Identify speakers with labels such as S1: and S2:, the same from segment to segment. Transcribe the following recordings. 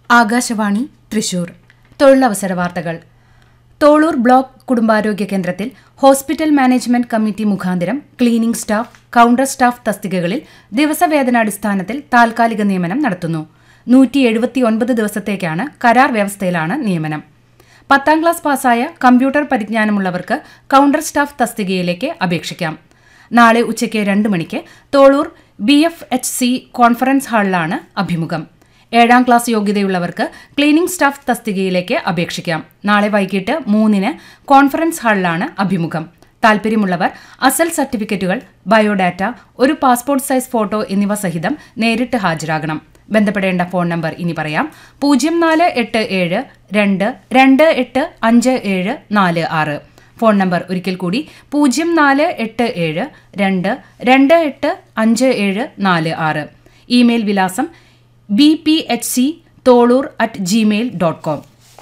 S1: ആകാശവാണി തൃശൂർ തൊഴിലവസര വാർത്തകൾ തോളൂർ ബ്ലോക്ക് കുടുംബാരോഗ്യ കേന്ദ്രത്തിൽ ഹോസ്പിറ്റൽ മാനേജ്മെന്റ് കമ്മിറ്റി മുഖാന്തരം ക്ലീനിംഗ് സ്റ്റാഫ് കൌണ്ടർ സ്റ്റാഫ് തസ്തികകളിൽ ദിവസവേതനാടിസ്ഥാനത്തിൽ താൽക്കാലിക നിയമനം നടത്തുന്നു നൂറ്റി എഴുപത്തിയൊൻപത് ദിവസത്തേക്കാണ് കരാർ വ്യവസ്ഥയിലാണ് നിയമനം പത്താം ക്ലാസ് പാസ്സായ കമ്പ്യൂട്ടർ പരിജ്ഞാനമുള്ളവർക്ക് കൌണ്ടർ സ്റ്റാഫ് തസ്തികയിലേക്ക് അപേക്ഷിക്കാം നാളെ ഉച്ചയ്ക്ക് രണ്ട് മണിക്ക് Tholur B F H C conference ഹാളിലാണ് അഭിമുഖം ഏഴാം ക്ലാസ് യോഗ്യതയുള്ളവർക്ക് ക്ലീനിംഗ് സ്റ്റാഫ് തസ്തികയിലേക്ക് അപേക്ഷിക്കാം നാളെ വൈകിട്ട് മൂന്നിന് കോൺഫറൻസ് ഹാളിലാണ് അഭിമുഖം താൽപ്പര്യമുള്ളവർ അസൽ സർട്ടിഫിക്കറ്റുകൾ ബയോഡാറ്റ ഒരു പാസ്പോർട്ട് സൈസ് ഫോട്ടോ എന്നിവ സഹിതം നേരിട്ട് ഹാജരാകണം ബന്ധപ്പെടേണ്ട ഫോൺ നമ്പർ ഇനി പറയാം പൂജ്യം നാല് എട്ട് ഏഴ് രണ്ട് രണ്ട് എട്ട് അഞ്ച് ഏഴ് നാല് ആറ് ഫോൺ നമ്പർ ഒരിക്കൽ കൂടി പൂജ്യം നാല് എട്ട് ഏഴ് രണ്ട് രണ്ട് എട്ട് അഞ്ച് ഏഴ് നാല് ആറ് ഇമെയിൽ വിലാസം B P H C Tholur at Gmail dot com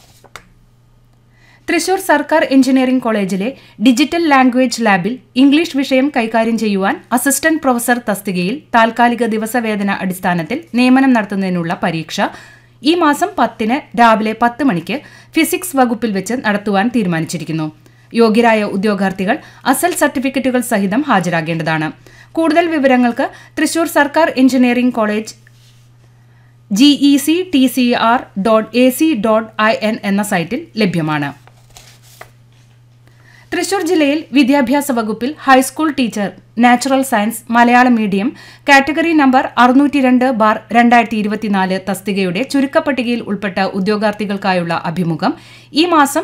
S1: Thrissur സർക്കാർ എഞ്ചിനീയറിംഗ് കോളേജിലെ ഡിജിറ്റൽ ലാംഗ്വേജ് ലാബിൽ ഇംഗ്ലീഷ് വിഷയം കൈകാര്യം ചെയ്യുവാൻ അസിസ്റ്റന്റ് പ്രൊഫസർ തസ്തികയിൽ താൽക്കാലിക ദിവസവേതന അടിസ്ഥാനത്തിൽ നിയമനം നടത്തുന്നതിനുള്ള പരീക്ഷ ഈ മാസം പത്തിന് രാവിലെ പത്ത് മണിക്ക് ഫിസിക്സ് വകുപ്പിൽ വെച്ച് നടത്തുവാൻ തീരുമാനിച്ചിരിക്കുന്നു യോഗ്യരായ ഉദ്യോഗാർത്ഥികൾ അസൽ സർട്ടിഫിക്കറ്റുകൾ സഹിതം ഹാജരാകേണ്ടതാണ് കൂടുതൽ വിവരങ്ങൾക്ക് തൃശൂർ സർക്കാർ engineering college GE C T C R dot A C dot I N എന്ന സൈറ്റിൽ ലഭ്യമാണ് തൃശൂർ ജില്ലയിൽ വിദ്യാഭ്യാസ വകുപ്പിൽ high school teacher natural science Malayalam medium category number അറുന്നൂറ്റി രണ്ട് ബാർ രണ്ടായിരത്തി ഇരുപത്തിനാല് തസ്തികയുടെ ചുരുക്കപ്പട്ടികയിൽ ഉൾപ്പെട്ട ഉദ്യോഗാർത്ഥികൾക്കായുള്ള അഭിമുഖം ഈ മാസം